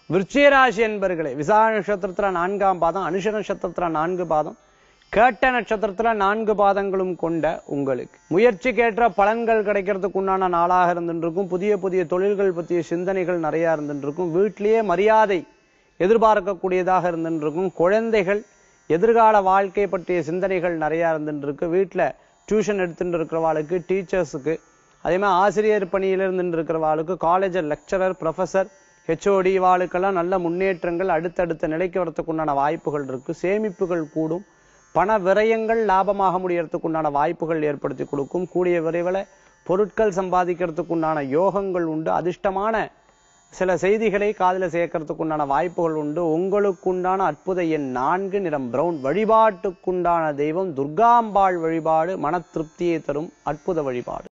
விருச்சிகராசி என்பர்களே விசாக நட்சத்திரத்துல நான்காம் பாதம் அனுஷ நட்சத்திரத்துல நான்கு பாதம் கேட்ட நட்சத்திரத்துல நான்கு பாதங்களும் கொண்ட உங்களுக்கு முயற்சிக்கேற்ற பலன்கள் கிடைக்கிறதுக்கு உண்டான நாளாக இருந்துருக்கும் புதிய புதிய தொழில்கள் பற்றிய சிந்தனைகள் நிறைய இருந்துருக்கும் வீட்டிலேயே மரியாதை எதிர்பார்க்கக்கூடியதாக இருந்துருக்கும் குழந்தைகள் எதிர்கால வாழ்க்கை பற்றிய சிந்தனைகள் நிறைய இருந்துருக்கு வீட்டில் டியூஷன் எடுத்துட்டு இருக்கிறவாளுக்கு டீச்சர்ஸுக்கு அதே மாதிரி ஆசிரியர் பணியில இருந்துட்டு இருக்கிறவாளுக்கு காலேஜ் லெக்சரர் ப்ரொஃபசர் ஹெச்ஓடி வாளுக்கெல்லாம் நல்ல முன்னேற்றங்கள் அடுத்தடுத்த நிலைக்கு வரத்துக்கு உண்டான வாய்ப்புகள் இருக்கு சேமிப்புகள் கூடும் பண விரயங்கள் லாபமாக முடியறதுக்கு உண்டான வாய்ப்புகள் ஏற்படுத்தி கொடுக்கும் கூடிய விரைவில் பொருட்கள் சம்பாதிக்கிறதுக்கு உண்டான யோகங்கள் உண்டு அதிர்ஷ்டமான சில செய்திகளை காதுல சேர்க்கறதுக்கு உண்டான வாய்ப்புகள் உண்டு உங்களுக்குண்டான அற்புத எண் நான்கு நிறம் பிரவுன் வழிபாட்டுக்குண்டான தெய்வம் துர்காம்பாள் வழிபாடு மன திருப்தியை தரும் அற்புத வழிபாடு